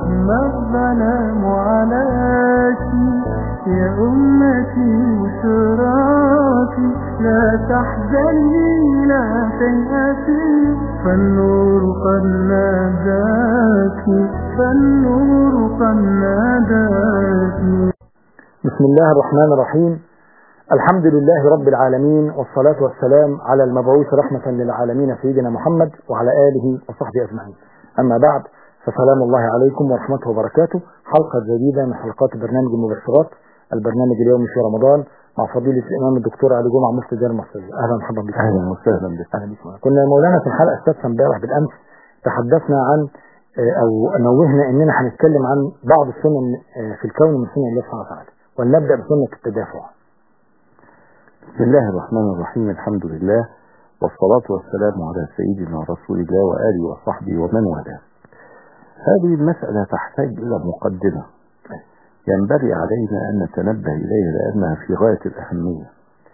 ما الظلام عليك يا أمتي وشراكي لا تحزني لا تيأسي فالنور قد ناداك فالنور قد ناداك بسم الله الرحمن الرحيم الحمد لله رب العالمين والصلاة والسلام على المبعوث رحمة للعالمين سيدنا محمد وعلى آله وصحبه أجمعين أما بعد فسلام الله عليكم ورحمته وبركاته حلقة جديدة من حلقات برنامج المبشرات البرنامج اليومي في رمضان مع فضيلة الإمام الدكتور علي جمعة مفتي دار المصرية أهلا ومرحبا بك اهلا وسهلا بك أهلا بك كنا مولانا في الحلقة السادسة امبارح بالأمس تحدثنا عن آه، أو نوهنا إننا هنتكلم عن بعض السنن آه، في الكون من سنن الله سبحانه وتعالى ولنبدأ بسنة التدافع بسم الله الرحمن الرحيم الحمد لله والصلاة والسلام على سيدنا رسول الله وآله وصحبه ومن والاه هذه المسألة تحتاج إلى مقدمة ينبغي علينا أن نتنبه إليها لأنها في غاية الأهمية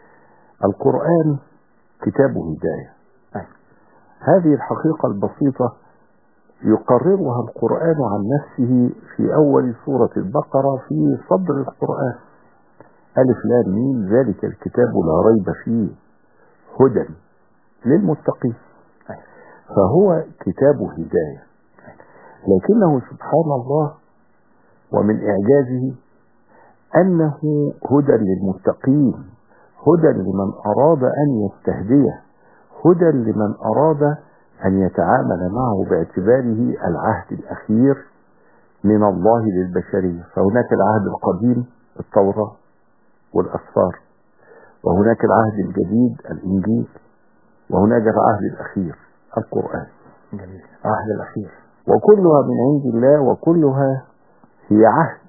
القرآن كتاب هداية أي. هذه الحقيقة البسيطة يقررها القرآن عن نفسه في أول سورة البقرة في صدر القرآن ألف لام ميم ذلك الكتاب لا ريب فيه هدى للمتقين أي. فهو كتاب هداية لكنه سبحان الله ومن إعجازه أنه هدى للمتقين هدى لمن أراد أن يستهديه هدى لمن أراد أن يتعامل معه باعتباره العهد الأخير من الله للبشرية فهناك العهد القديم التوراة والأسفار وهناك العهد الجديد الإنجيل وهناك العهد الأخير القرآن جميل العهد الأخير وكلها من عند الله وكلها هي عهد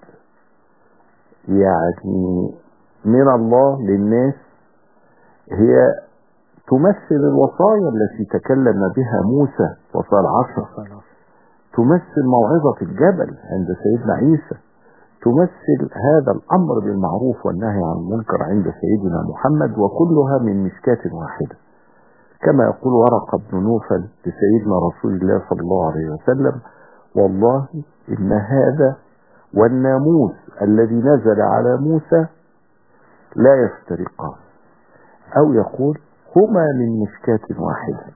يعني من الله للناس هي تمثل الوصايا التي تكلم بها موسى وصايا العشر تمثل موعظة الجبل عند سيدنا عيسى تمثل هذا الأمر بالمعروف والنهي عن المنكر عند سيدنا محمد وكلها من مشكاة واحدة كما يقول ورقة بن نوفل لسيدنا رسول الله صلى الله عليه وسلم والله إن هذا والناموس الذي نزل على موسى لا يفترقان أو يقول هما من مشكاة واحدة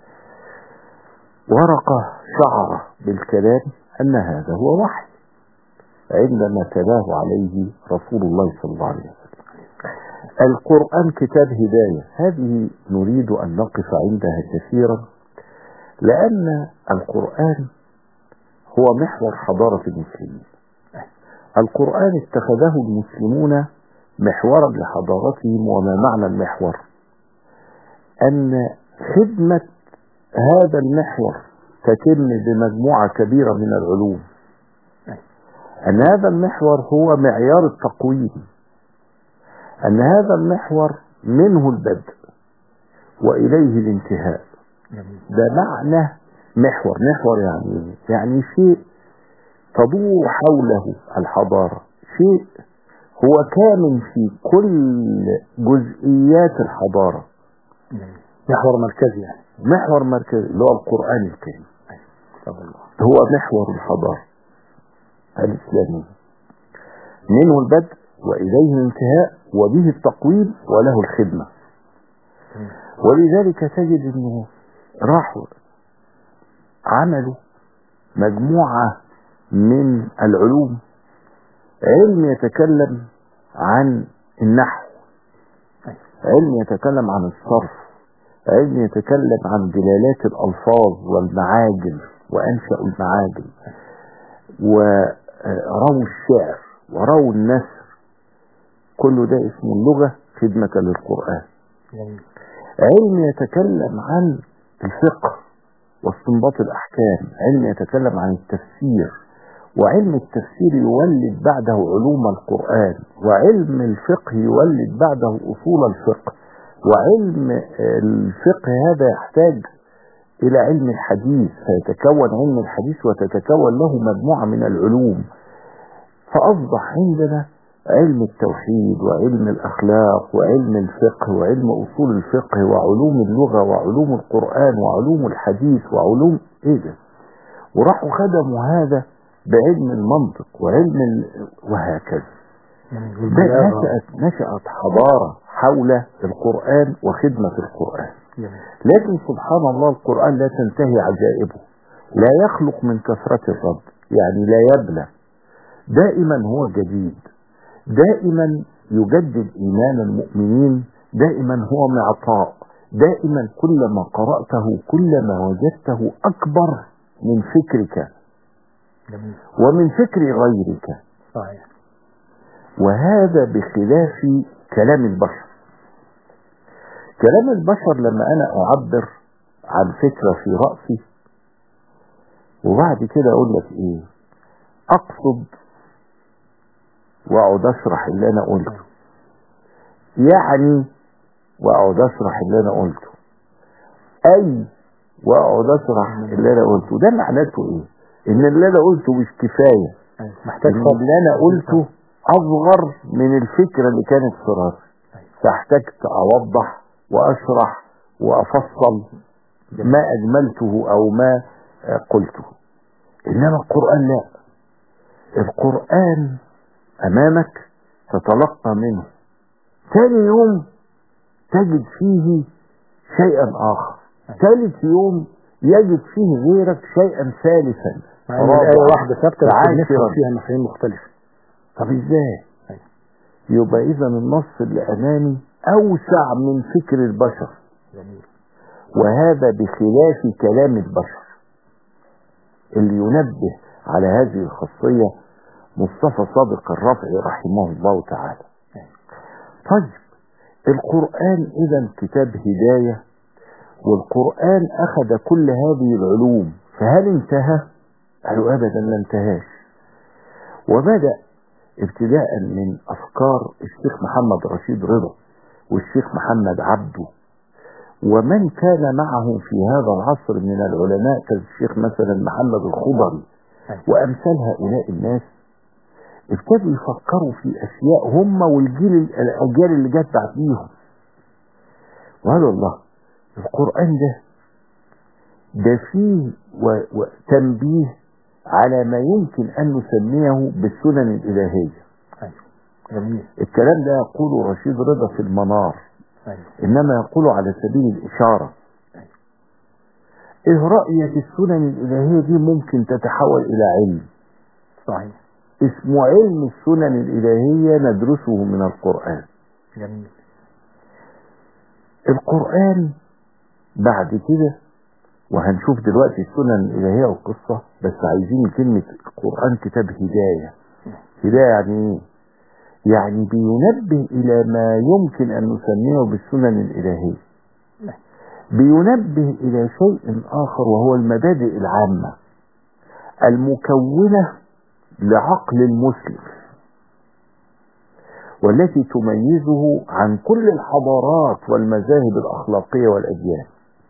ورقة شعر بالكلام أن هذا هو وحي عندما تلاه عليه رسول الله صلى الله عليه وسلم القرآن كتاب هداية هذه نريد أن نقف عندها كثيرا لأن القرآن هو محور حضارة المسلمين القرآن اتخذه المسلمون محورا لحضارتهم وما معنى المحور أن خدمة هذا المحور تتم بمجموعة كبيرة من العلوم أن هذا المحور هو معيار التقويم أن هذا المحور منه البدء وإليه الانتهاء جميل ده معنى محور محور يعني إيه؟ يعني شيء تدور حوله الحضارة شيء هو كامن في كل جزئيات الحضارة جميل محور مركزي يعني محور مركزي اللي هو القرآن الكريم تفضل الله هو محور الحضارة الإسلامية منه البدء وإليه الانتهاء وبه التقويم وله الخدمة ولذلك تجد أنه راحوا عملوا مجموعة من العلوم علم يتكلم عن النحو علم يتكلم عن الصرف علم يتكلم عن دلالات الألفاظ والمعاجم وأنشأ المعاجم ورووا الشعر ورووا النثر كل ده اسمه اللغة خدمة للقرآن جميل علم يتكلم عن الفقه واستنباط الأحكام علم يتكلم عن التفسير وعلم التفسير يولد بعده علوم القرآن وعلم الفقه يولد بعده أصول الفقه وعلم الفقه هذا يحتاج إلى علم الحديث فيتكون علم الحديث وتتكون له مجموعة من العلوم فأصبح عندنا علم التوحيد وعلم الأخلاق وعلم الفقه وعلم أصول الفقه وعلوم اللغة وعلوم القرآن وعلوم الحديث وعلوم إيه ده وراحوا خدموا هذا بعلم المنطق وعلم ال... وهكذا جميل. ده والبلاغة. نشأت نشأت حضارة حول القرآن وخدمة القرآن جميل. لكن سبحان الله القرآن لا تنتهي عجائبه لا يخلق من كثرة الرد يعني لا يبلى دائما هو جديد دائما يجدد إيمان المؤمنين دائما هو معطاء دائما كلما قرأته كلما وجدته أكبر من فكرك جميل ومن فكر غيرك صحيح وهذا بخلاف كلام البشر كلام البشر لما انا اعبر عن فكرة في رأسي وبعد كده اقول لك ايه اقصد واقعد اشرح اللي انا قلته يعني واقعد اشرح اللي انا قلته اي واقعد اشرح اللي انا قلته ده معناته ايه ان اللي انا قلته مش كفايه أيوة. محتاج ان فضل اللي انا قلته اصغر من الفكره اللي كانت في راسي فاحتجت اوضح واشرح وافصل ما اجملته او ما آه، قلته انما القران لا القران امامك تتلقى منه ثاني يوم تجد فيه شيئا اخر ثالث يوم يجد فيه غيرك شيئا ثالثا مع ان الآية رابعا. واحدة ثابتة بس عاشرا. بنفهم فيها مفاهيم مختلفة طب ازاي أيوة. يبقى اذا النص اللي امامي اوسع من فكر البشر جميل وهذا بخلاف كلام البشر اللي ينبه على هذه الخاصية مصطفى صادق الرافعي رحمه الله تعالى طيب القرآن إذا كتاب هداية والقرآن أخذ كل هذه العلوم فهل انتهى؟ قالوا أبدا ما انتهاش وبدأ ابتداء من أفكار الشيخ محمد رشيد رضا والشيخ محمد عبده ومن كان معه في هذا العصر من العلماء كالشيخ مثلا محمد الخضري وأمثال هؤلاء الناس ابتدوا يفكروا في أشياء هم والجيل الأجيال اللي جت بعديهم وقالوا الله القرآن ده ده فيه و- و- تنبيه على ما يمكن أن نسميه بالسنن الإلهية أيوة. جميل الكلام ده يقوله رشيد رضا في المنار أيوة. إنما يقول على سبيل الإشارة إيه رأيك السنن الإلهية دي ممكن تتحول إلى علم صحيح اسمه علم السنن الإلهية ندرسه من القرآن جميل القرآن بعد كده وهنشوف دلوقتي السنن الإلهية والقصة بس عايزين كلمة القرآن كتاب هداية هداية يعني ايه؟ يعني بينبه إلى ما يمكن أن نسميه بالسنن الإلهية بينبه إلى شيء آخر وهو المبادئ العامة المكونة لعقل المسلم والتي تميزه عن كل الحضارات والمذاهب الأخلاقية والأديان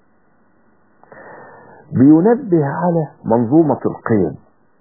بينبه على منظومة القيم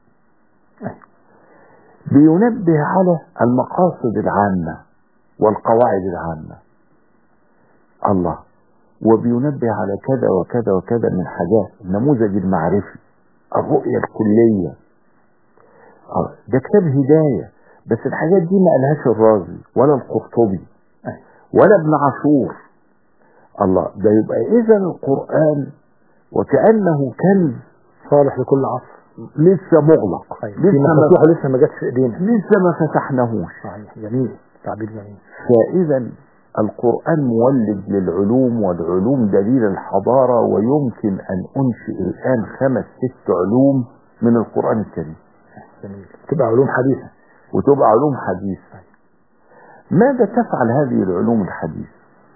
بينبه على المقاصد العامة والقواعد العامة الله وبينبه على كذا وكذا وكذا من حاجات النموذج المعرفي الرؤية الكلية آه، ده كتاب هداية بس الحاجات دي ما قالهاش الرازي ولا القرطبي ولا ابن عاشور الله ده يبقى اذا القرآن وكأنه كنز صالح لكل عصر لسه مغلق أيوة. في لسه ما مفاتيحه لسه ما جاتش في ايدينا لسه ما فتحناهوش صحيح جميل تعبير جميل فإذا القرآن مولد للعلوم والعلوم دليل الحضارة ويمكن أن أنشئ الآن خمس ست علوم من القرآن الكريم جميل تبقى علوم حديثة وتبقى علوم حديثة ماذا تفعل هذه العلوم الحديثة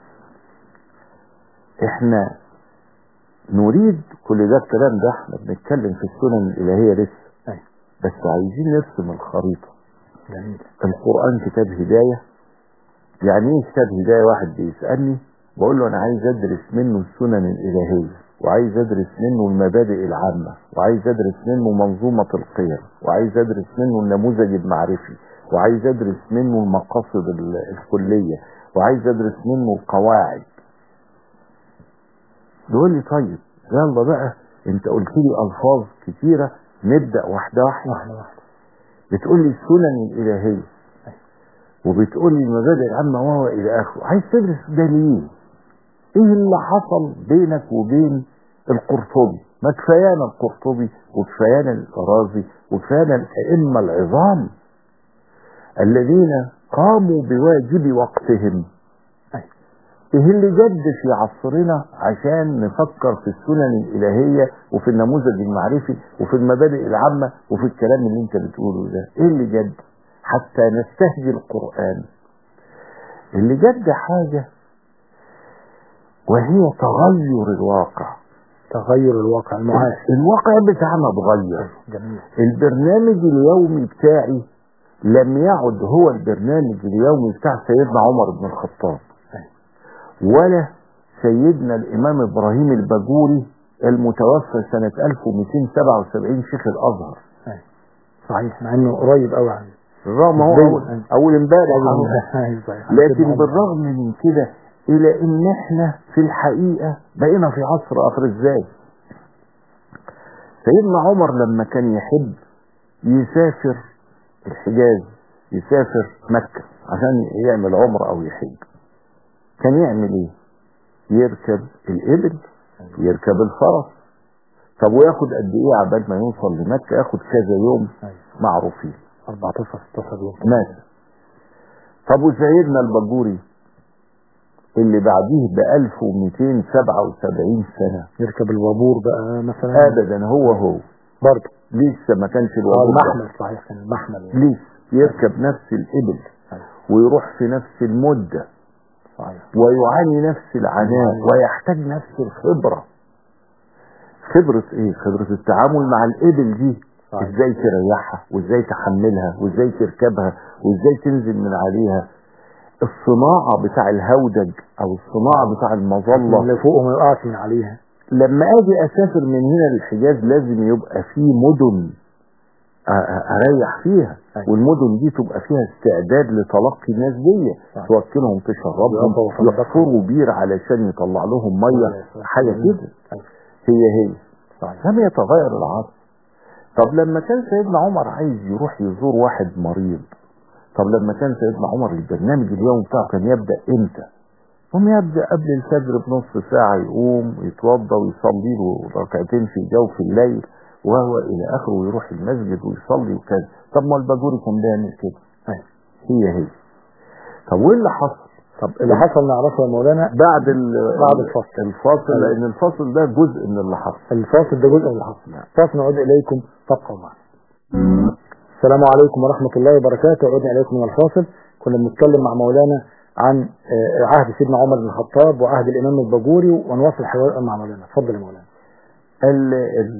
احنا نريد كل ده الكلام ده احنا بنتكلم في السنن الإلهية لسه أيوة. بس عايزين نرسم الخريطة جميل القرآن كتاب هداية يعني ايه كتاب هداية واحد بيسألني بقول له انا عايز ادرس منه السنن الالهية وعايز ادرس منه المبادئ العامة وعايز ادرس منه منظومة القيم وعايز ادرس منه النموذج المعرفي وعايز ادرس منه المقاصد ال- الكلية وعايز ادرس منه القواعد يقول لي طيب يلا بقى انت قلت لي الفاظ كتيرة نبدأ واحدة واحدة واحدة واحدة بتقول لي السنن الإلهية وبتقول لي المبادئ العامة وهو إلى آخره عايز تدرس ده ليه؟ إيه اللي حصل بينك وبين القرطبي؟ ما كفايانا القرطبي وكفايانا الرازي وكفايانا الأئمة العظام الذين قاموا بواجب وقتهم أيوة. ايه اللي جد في عصرنا عشان نفكر في السنن الالهيه وفي النموذج المعرفي وفي المبادئ العامه وفي الكلام اللي انت بتقوله ده ايه اللي جد حتى نستهدي القران اللي جد حاجه وهي تغير الواقع تغير الواقع المعاش الواقع بتاعنا اتغير جميل البرنامج اليومي بتاعي لم يعد هو البرنامج اليومي بتاع سيدنا عمر بن الخطاب ولا سيدنا الإمام إبراهيم الباجوري المتوفى سنة 1277 شيخ الأزهر أيوة. صحيح مع انه قريب قوي عن بالرغم هو نسبياً. أول, أول امبارح أهو. أيوة صحيح. لكن بالرغم من كده إلى إن إحنا في الحقيقة بقينا في عصر آخر إزاي سيدنا عمر لما كان يحب يسافر الحجاز يسافر مكة عشان يعمل عمرة أو يحج كان يعمل إيه؟ يركب الإبل يركب الفرس طب وياخد قد إيه عبال ما يوصل لمكة ياخد كذا يوم أيوة. معروفين 14 16 يوم ماشي طب وسيدنا البجوري اللي بعديه ب 1277 سنة يركب الوابور بقى مثلا ابدا هو هو برضه لسه ما كانش اه الوضع المحمل صحيح كان المحمل يعني. لسه يركب نفس الابل أيوة. ويروح في نفس المدة صحيح ويعاني نفس العناء ويحتاج نفس الخبرة خبرة ايه خبرة التعامل مع الابل دي صحيح. ازاي تريحها وازاي تحملها وازاي تركبها وازاي تنزل من عليها الصناعة بتاع الهودج او الصناعة بتاع المظلة اللي فوقه ما يقعش من عليها لما اجي اسافر من هنا للحجاز لازم يبقى في مدن أ- أ- اريح فيها أيوة. والمدن دي تبقى فيها استعداد لتلقي الناس دي صح. توكلهم تشربهم يقفوا في البحر. يحفروا بير علشان يطلع لهم ميه أيوة. حاجه جميل. كده أيوة. هي هي صحيح لم يتغير العصر طب لما كان سيدنا عمر عايز يروح يزور واحد مريض طب لما كان سيدنا عمر البرنامج اليوم بتاعه كان يبدا امتى قام يبدا قبل الفجر بنص ساعه يقوم يتوضا ويصلي له ركعتين في جوف الليل وهو الى اخره ويروح المسجد ويصلي وكذا طب ما الباجوري كان بيعمل كده أيوة. هي هي طب وايه اللي حصل طب اللي حصل نعرفه يا مولانا بعد ال- بعد الفصل. الفاصل أيوة. لان الفاصل ده جزء من اللي حصل الفاصل ده جزء من اللي حصل فاصل نعود اليكم تبقوا معنا السلام عليكم ورحمة الله وبركاته عدنا اليكم من الفاصل كنا بنتكلم مع مولانا عن آه، عهد سيدنا عمر بن الخطاب وعهد الامام الباجوري ونواصل الحوار مع مولانا اتفضل يا مولانا ال ال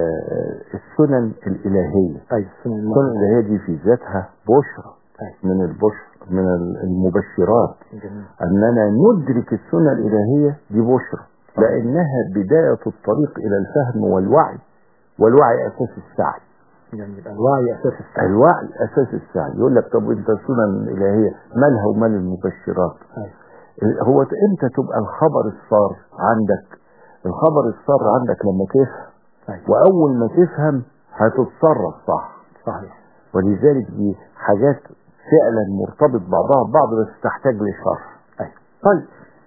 السنن الإلهية ايوه السنة السنن الماضية. الإلهية دي في ذاتها بشرى أيوة. من البشر من المبشرات جميل أننا ندرك السنة الإلهية دي بشرى لأنها بداية الطريق إلى الفهم والوعي والوعي أساس السعي جميل الوعي اساس السعي الوعي أساس السعي يقول لك طب أنت السنن الإلهية مالها ومال المبشرات أيوة. هو امتى تبقى الخبر الصار عندك الخبر الصار عندك لما تفهم أيوة. واول ما تفهم هتتصرف صح صحيح ولذلك دي حاجات فعلا مرتبط بعضها ببعض بس تحتاج لشرح أيوة. طيب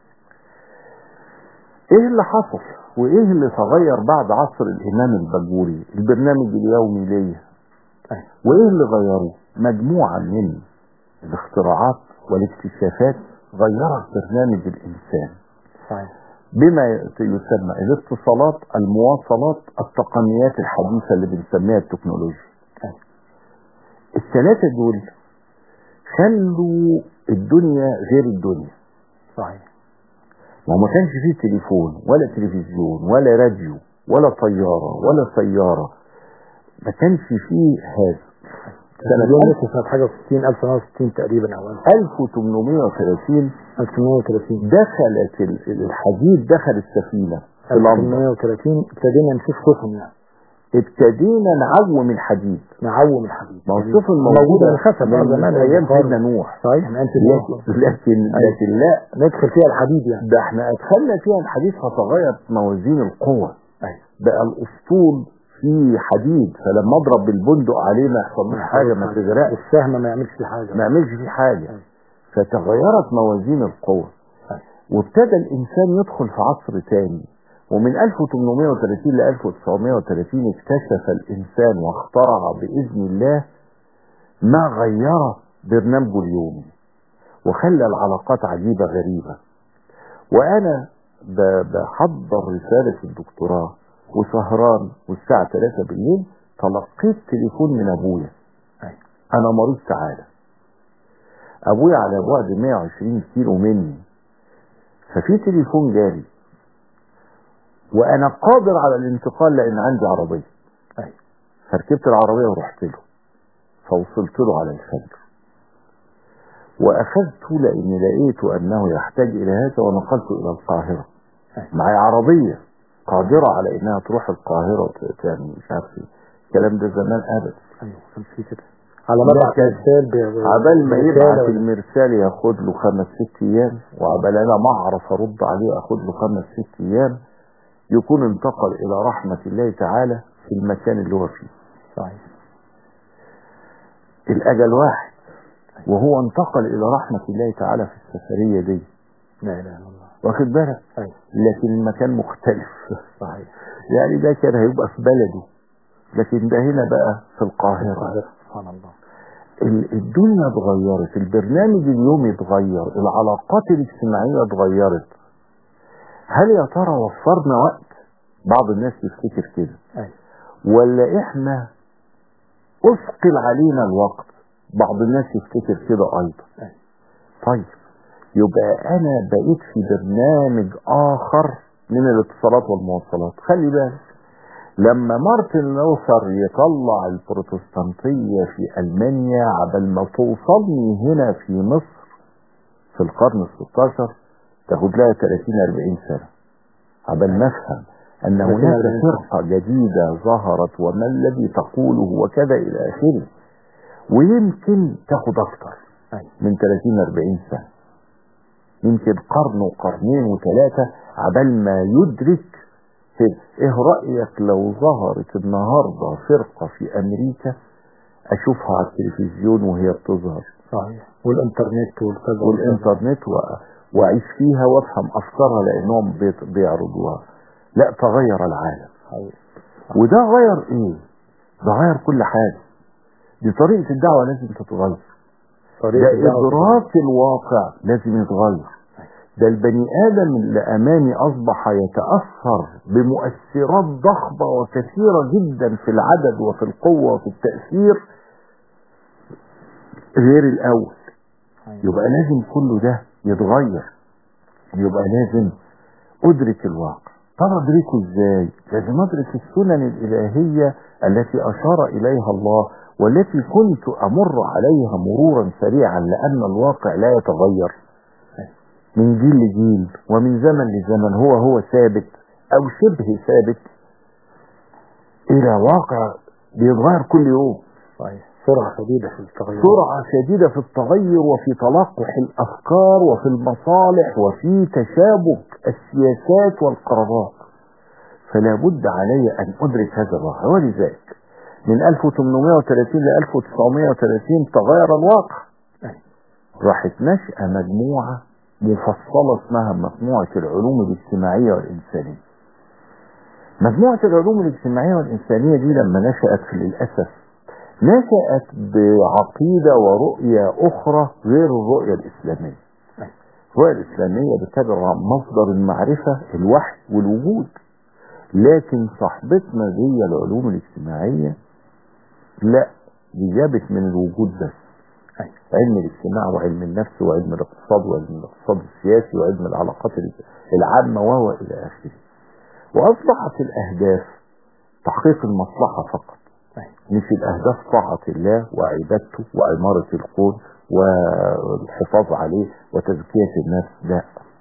ايه اللي حصل وايه اللي تغير بعد عصر الامام البجوري البرنامج اليومي ليه أيوة. وايه اللي غيروه مجموعة من الاختراعات والاكتشافات غيرت برنامج الانسان صحيح بما يسمى الاتصالات المواصلات التقنيات الحديثة اللي بنسميها التكنولوجيا أيوة. الثلاثة دول خلوا الدنيا غير الدنيا صحيح ما هو ما كانش فيه تليفون ولا تلفزيون ولا راديو ولا طيارة ولا سيارة ما كانش فيه هذا سنة اليوم لسه سنة حاجة 60 1960 تقريبا أو 1830 1830 دخلت ال- الحديد دخل السفينة في لندن 1830 ابتدينا نشوف سفن يعني ابتدينا نعوم الحديد نعوم الحديد ما هو يعني السفن موجودة موجودة انخفت بقى من زمان ايام البخار. سيدنا نوح صحيح من أنت لكن لكن, لكن لا ندخل فيها الحديد يعني ده احنا ادخلنا فيها الحديث فتغيرت موازين القوة أيوة. بقى الاسطول في حديد فلما اضرب بالبندق عليه ما يحصلوش حاجه ما تغرقش السهم ما يعملش فيه حاجه ما يعملش فيه حاجه أيوة. فتغيرت موازين القوى أيوة. وابتدى الانسان يدخل في عصر تاني ومن 1830 ل 1930 اكتشف الانسان واخترع باذن الله ما غير برنامجه اليومي وخلى العلاقات عجيبه غريبه وانا ب- بحضر رساله الدكتوراه وسهران والساعه 3 بالليل تلقيت تليفون من ابويا أيوة. انا مريض سعاده ابويا على بعد 120 كيلو مني ففي تليفون جالي وانا قادر على الانتقال لان عندي عربيه أيوة. فركبت العربيه ورحت له فوصلت له على الفجر واخذته لاني لقيت انه يحتاج الى هذا ونقلته الى القاهره أيوة. معي عربيه قادره على انها تروح القاهره وتعمل مش عارف ايه الكلام ده زمان ابدا ايوه كان في كده على مبعث لكن ارسال ب- عبال ما برسالة يبعت ولا- المرسال ياخد له خمس ست ايام وعبال انا ما اعرف ارد عليه اخد له خمس ست ايام يكون انتقل الى رحمة الله تعالى في المكان اللي هو فيه صحيح الاجل واحد وهو انتقل الى رحمة الله تعالى في السفرية دي لا اله الا الله واخد بالك ايوه لكن المكان مختلف صحيح يعني ده كان هيبقى في بلده لكن ده هنا بقى في القاهرة القاهرة سبحان الله ال- الدنيا اتغيرت البرنامج اليومي اتغير العلاقات الاجتماعية اتغيرت هل يا ترى وفرنا وقت بعض الناس تفتكر كده ايوه ولا احنا اثقل علينا الوقت بعض الناس يفتكر كده ايضا أيوة. طيب يبقى انا بقيت في برنامج اخر من الاتصالات والمواصلات خلي بالك لما مارتن لوثر يطلع البروتستانتية في ألمانيا عبل ما توصلني هنا في مصر في القرن الستاشر تاخد لها 30-40 سنة عبل ما افهم أن 30 هناك 40 سنة. فرقة جديدة ظهرت وما الذي تقوله وكذا إلى آخره ويمكن تاخد أكتر ايوه من 30-40 سنة يمكن قرن وقرنين وثلاثة عبال ما يدرك كده. ايه رأيك لو ظهرت النهاردة فرقة في امريكا اشوفها على التلفزيون وهي بتظهر صحيح والانترنت والكذا والانترنت و... واعيش فيها وافهم افكارها لانهم بيت... بيعرضوها لا تغير العالم صحيح وده غير ايه ده غير كل حاجة دي طريقة الدعوة لازم تتغير طريقة ده الدعوة إدراك الواقع لازم يتغير ده البني آدم اللي أمامي أصبح يتأثر بمؤثرات ضخمة وكثيرة جدا في العدد وفي القوة وفي التأثير غير الأول أيوة. يبقى لازم كل ده يتغير يبقى لازم أدرك الواقع طب أدركه إزاي لازم أدرك السنن الإلهية التي أشار إليها الله والتي كنت أمر عليها مرورا سريعا لأن الواقع لا يتغير من جيل لجيل ومن زمن لزمن هو هو ثابت أو شبه ثابت إلى واقع بيتغير كل يوم صحيح سرعة شديدة في التغير سرعة شديدة في التغير وفي تلقح الأفكار وفي المصالح وفي تشابك السياسات والقرارات فلا بد علي أن أدرك هذا الواقع ولذلك من 1830 ل 1930 تغير الواقع أيوة. راحت نشأة مجموعة مفصلة اسمها مجموعة العلوم الاجتماعية والإنسانية مجموعة العلوم الاجتماعية والإنسانية دي لما نشأت في للأسف نشأت بعقيدة ورؤية أخرى غير الرؤية الإسلامية الرؤية الإسلامية بتبع مصدر المعرفة الوحي والوجود لكن صاحبتنا دي العلوم الاجتماعية لا دي جابت من الوجود بس علم الاجتماع وعلم النفس وعلم الاقتصاد وعلم الاقتصاد السياسي وعلم العلاقات العامة وهو إلى آخره وأصبحت الأهداف تحقيق المصلحة فقط مش الأهداف طاعة الله وعبادته وعمارة الكون والحفاظ عليه وتزكية النفس لا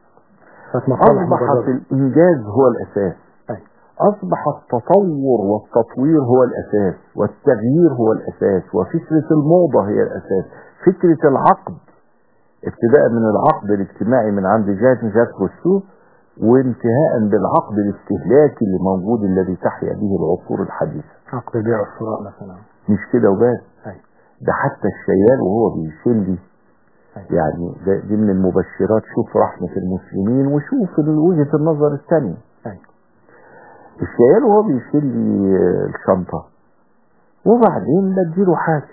أصبحت الإنجاز هو الأساس أصبح التطور والتطوير هو الأساس والتغيير هو الأساس وفكرة الموضة هي الأساس فكرة العقد ابتداء من العقد الاجتماعي من عند جاك جاك روسو وانتهاء بالعقد الاستهلاكي اللي موجود الذي تحيا به العصور الحديثة عقد البيع والشراء مثلا مش كده وبس أيوة. ده حتى الشيال وهو بيشيل أيوة. يعني ده دي من المبشرات شوف رحمة المسلمين وشوف وجهة النظر الثانية أيوة. الشيال وهو بيشيل لي الشنطة وبعدين بديله حاجة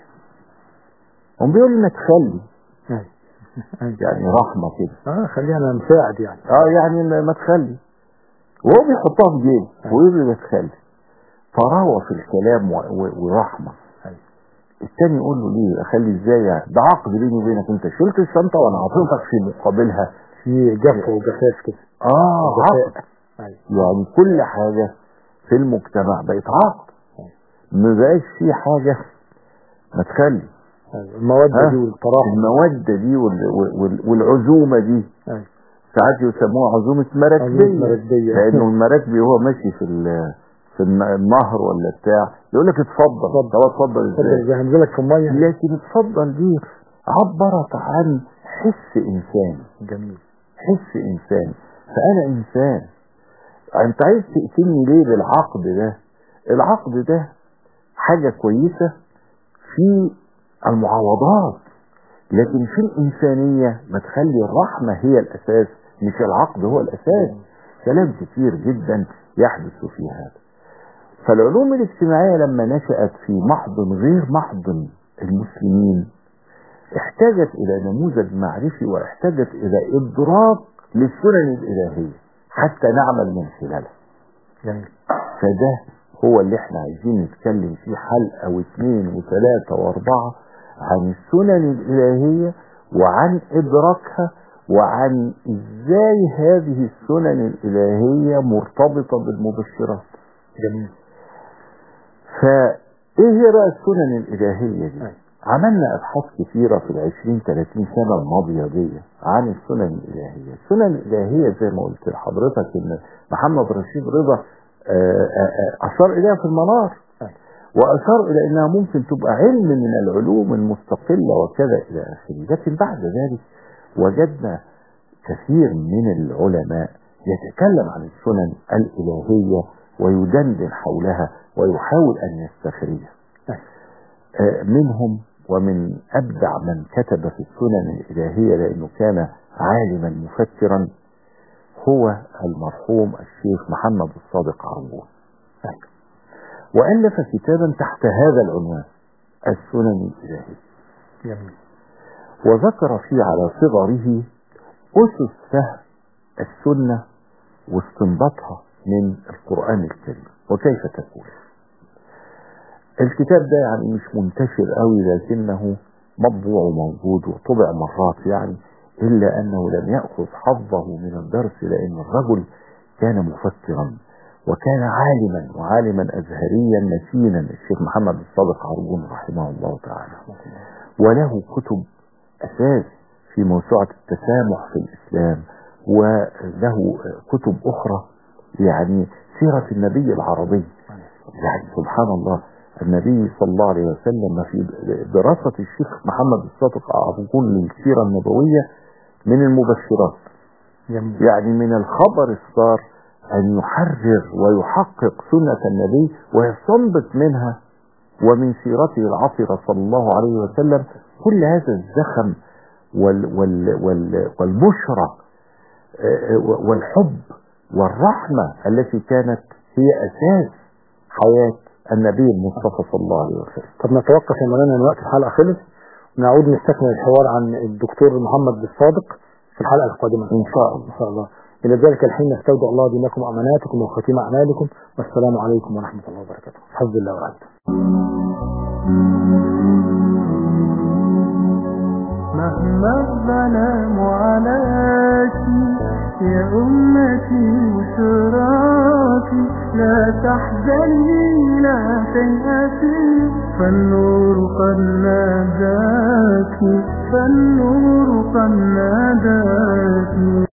هم بيقول لي ما تخلي أيوة. أيوة. يعني رحمة كده اه خلينا مساعد يعني اه يعني ما ما تخلي وهو بيحطها في جيبه ويقول لي ما تخلي طراوة في الكلام و- و- ورحمة أيوة. التاني يقول له ليه اخلي ازاي يعني ده عقد بيني وبينك انت شلت الشنطة وانا عطيتك في مقابلها في جف وجفاف كده اه عقد جفاء. أيوة. يعني كل حاجة في المجتمع بقت عقد ما بقاش في حاجة ما تخلي أيوة. المودة ها؟ دي والتراحم المودة دي وال- وال- والعزومة دي أيوة. ساعات يسموها عزومة مراكبية عزومة مراكبية. لأنه المراكبي وهو ماشي في ال- في الن- النهر ولا بتاع يقول لك اتفضل اتفضل. طب اتفضل اتفضل ازاي زي هنزلك في المية لكن اتفضل دي عبرت عن حس إنساني جميل حس إنساني فأنا إنسان أنت عايز تقتلني ليه بالعقد ده العقد ده حاجة كويسة في المعاوضات لكن في الإنسانية ما تخلي الرحمة هي الأساس مش العقد هو الأساس كلام كتير جدا يحدث في هذا فالعلوم الاجتماعية لما نشأت في محضن غير محضن المسلمين احتاجت إلى نموذج معرفي واحتاجت إلى إدراك للسنن الإلهية حتى نعمل من خلالها جميل فده هو اللي احنا عايزين نتكلم فيه حلقة واثنين وثلاثة واربعة عن السنن الإلهية وعن إدراكها وعن إزاي هذه السنن الإلهية مرتبطة بالمبشرات جميل فإيه هي بقى السنن الإلهية دي؟ أيوة. عملنا أبحاث كثيرة في العشرين ثلاثين سنة الماضية دي عن السنن الإلهية السنن الإلهية زي ما قلت لحضرتك إن محمد رشيد رضا آه، آه، آه، أشار إليها في المنار أيوة. وأشار إلى أنها ممكن تبقى علم من العلوم المستقلة وكذا إلى آخره لكن بعد ذلك وجدنا كثير من العلماء يتكلم عن السنن الإلهية ويدندن حولها ويحاول أن يستخرجها أيوة. آه، منهم ومن أبدع من كتب في السنن الإلهية لأنه كان عالما مفكرا هو المرحوم الشيخ محمد الصادق عربون أيوة. وألف كتابا تحت هذا العنوان السنن الإلهية جميل وذكر فيه على صغره أسس فهم السنة واستنباطها من القرآن الكريم وكيف تكون الكتاب ده يعني مش منتشر قوي لكنه مطبوع وموجود وطبع مرات يعني إلا أنه لم يأخذ حظه من الدرس لأن الرجل كان مفكرا وكان عالما وعالما أزهريا متينا الشيخ محمد الصادق عربون رحمه الله تعالى وله كتب أساس في موسوعة التسامح في الإسلام وله كتب أخرى يعني سيرة النبي العربي يعني سبحان الله النبي صلى الله عليه وسلم في دراسة الشيخ محمد الصادق عربون للسيرة النبوية من المبشرات جميل يعني من الخبر الصار أن يحرر ويحقق سنة النبي ويستنبط منها ومن سيرته العطرة صلى الله عليه وسلم كل هذا الزخم وال وال وال والبشرى آه، والحب والرحمة التي كانت هي أساس حياة النبي المصطفى صلى الله عليه وسلم طب نتوقف يا مولانا ان وقت الحلقة خلص ونعود نستكمل الحوار عن الدكتور محمد الصادق في الحلقة القادمة إن شاء الله إن شاء الله إلى ذلك الحين نستودع الله دينكم وأماناتكم وختيم أعمالكم والسلام عليكم ورحمة الله وبركاته حفظ الله وعافية مهما الظلام عليك يا أمتي وشراكي لا تحزني لا تيأسي فالنور قد ناداك فالنور قد ناداك